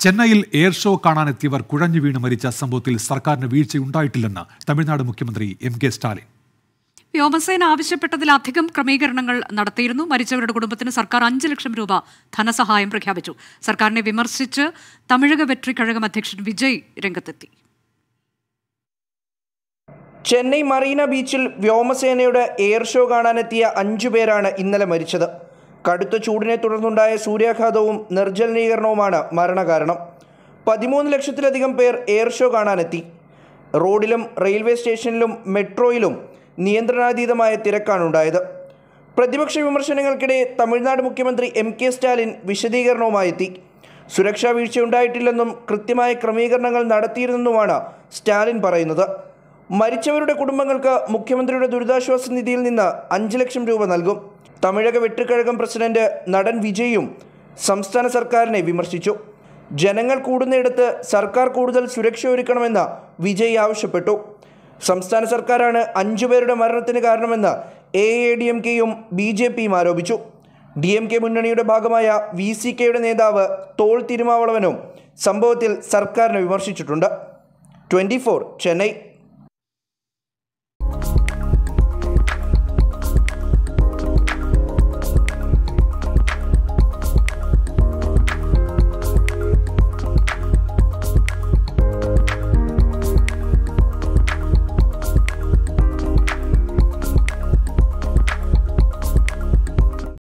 ചെന്നൈയിൽ air show കാണാനെത്തിയവർ കുഴഞ്ഞു വീണ് മരിച്ച സംഭവത്തിൽ സർക്കാരിന് വീഴ്ചയുണ്ടായിട്ടില്ലെന്ന് തമിഴ്നാട് മുഖ്യമന്ത്രി എം കെ സ്റ്റാലിൻ വ്യോമസേന ആവശ്യപ്പെട്ടതിലധികം ക്രമീകരണങ്ങൾ നടത്തിയിരുന്നു മരിച്ചവരുടെ കുടുംബത്തിന് സർക്കാർ അഞ്ച് ലക്ഷം രൂപ ധനസഹായം പ്രഖ്യാപിച്ചു സർക്കാരിനെ വിമർശിച്ച് തമിഴക വെട്രി കഴകം അധ്യക്ഷൻ വിജയ് രംഗത്തെത്തി ചെന്നൈ മറീന ബീച്ചിൽ വ്യോമസേനയുടെ എയർ ഷോ കാണാനെത്തിയ അഞ്ചു പേരാണ് ഇന്നലെ മരിച്ചത് കടുത്ത ചൂടിനെ തുടർന്നുണ്ടായ സൂര്യാഘാതവും നിർജ്ജലീകരണവുമാണ് മരണകാരണം പതിമൂന്ന് ലക്ഷത്തിലധികം പേർ എയർ ഷോ കാണാനെത്തി റോഡിലും റെയിൽവേ സ്റ്റേഷനിലും മെട്രോയിലും നിയന്ത്രണാതീതമായ തിരക്കാണുണ്ടായത് പ്രതിപക്ഷ വിമർശനങ്ങൾക്കിടെ തമിഴ്നാട് മുഖ്യമന്ത്രി എം കെ സ്റ്റാലിൻ വിശദീകരണവുമായി എത്തി സുരക്ഷാ വീഴ്ചയുണ്ടായിട്ടില്ലെന്നും കൃത്യമായ ക്രമീകരണങ്ങൾ നടത്തിയിരുന്നെന്നുമാണ് സ്റ്റാലിൻ പറയുന്നത് മരിച്ചവരുടെ കുടുംബങ്ങൾക്ക് മുഖ്യമന്ത്രിയുടെ ദുരിതാശ്വാസ നിധിയിൽ നിന്ന് അഞ്ച് ലക്ഷം രൂപ നൽകും തമിഴക വെട്ടുകഴകം പ്രസിഡന്റ് നടൻ വിജയും സംസ്ഥാന സർക്കാരിനെ വിമർശിച്ചു ജനങ്ങൾ കൂടുന്നിടത്ത് സർക്കാർ കൂടുതൽ സുരക്ഷ ഒരുക്കണമെന്ന് വിജയ് ആവശ്യപ്പെട്ടു സംസ്ഥാന സർക്കാരാണ് അഞ്ചു പേരുടെ മരണത്തിന് കാരണമെന്ന് എ എ ഡി എം കെയും ബി ജെ പിയും ആരോപിച്ചു ഡി എം കെ മുന്നണിയുടെ ഭാഗമായ വി സി കെയുടെ നേതാവ് തോൾ തിരുമാവളവനും സംഭവത്തിൽ സർക്കാരിനെ വിമർശിച്ചിട്ടുണ്ട് ട്വൻറ്റി ഫോർ ചെന്നൈ